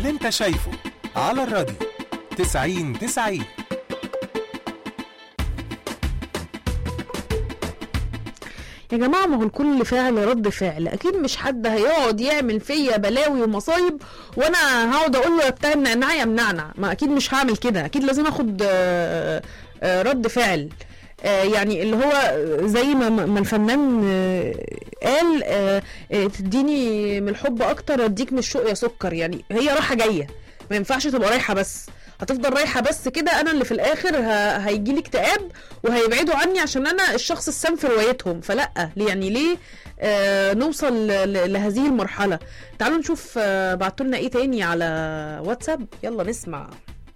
اللي انت شايفه على الراديو 90 90 يا جماعة ما هو لكل فعل رد فعل أكيد مش حد هيقعد يعمل فيا بلاوي ومصايب وأنا هقعد أقول له يا بتاع النعناع يا منعنع ما أكيد مش هعمل كده أكيد لازم آخد آه، آه، رد فعل آه، يعني اللي هو زي ما ما الفنان آه، قال آه، آه، تديني من الحب أكتر أديك من الشوق يا سكر يعني هي رايحة جاية ما ينفعش تبقى رايحة بس هتفضل رايحة بس كده أنا اللي في الآخر ه- هيجيلي اكتئاب وهيبعدوا عني عشان أنا الشخص السام في روايتهم فلأ يعني ليه آه نوصل ل- ل- لهذه المرحلة تعالوا نشوف آه بعتولنا ايه تاني على واتساب يلا نسمع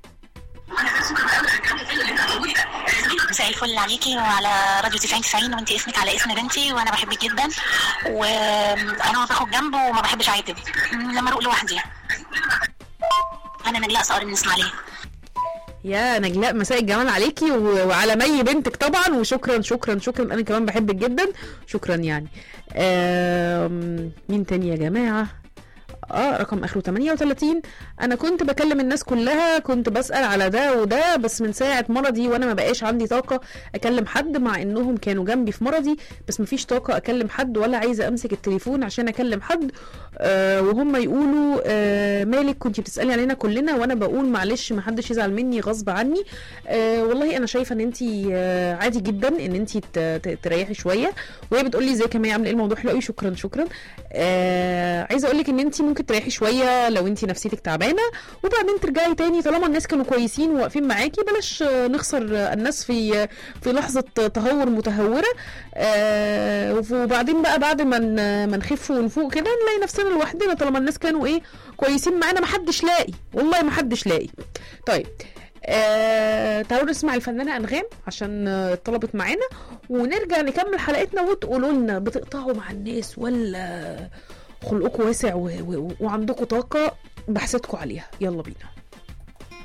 مساء الفل عليكي وعلى راديو 90 90 وانت اسمك على اسم بنتي وانا بحبك جدا وانا باخد جنب وما بحبش اعاتب لما اروق لوحدي انا نجلاء صقر من اسماعيليه يا نجلاء مساء الجمال عليكي و- وعلى مي بنتك طبعا وشكرا شكرا شكرا انا كمان بحبك جدا شكرا يعني آم، مين تاني يا جماعه اه رقم اخره 38 انا كنت بكلم الناس كلها كنت بسأل على ده وده بس من ساعة مرضي وانا ما بقاش عندي طاقة اكلم حد مع انهم كانوا جنبي في مرضي بس مفيش طاقة اكلم حد ولا عايزة امسك التليفون عشان اكلم حد آه وهم يقولوا آه مالك كنت بتسألي علينا كلنا وانا بقول معلش ما حدش يزعل مني غصب عني آه والله انا شايفة ان انت آه عادي جدا ان انت تريحي شوية وهي بتقول لي ازيك يا مي عامله ايه الموضوع حلو قوي شكرا شكرا آه عايزه اقول لك ان انت ممكن تريحي شويه لو انت نفسيتك تعبانه وبعدين ترجعي تاني طالما الناس كانوا كويسين وواقفين معاكي بلاش آه، نخسر آه، الناس في في لحظه تهور متهوره آه وف- وبعدين بقى بعد ما ن- ما نخف ونفوق كده نلاقي نفسنا لوحدنا طالما الناس كانوا ايه كويسين معانا ما حدش لاقي والله ما حدش لاقي طيب آه تعالوا نسمع الفنانة أنغام عشان آه، طلبت معانا ونرجع نكمل حلقتنا وتقولوا لنا بتقطعوا مع الناس ولا خلقكم واسع و... و... وعندكم طاقة بحثتكم عليها يلا بينا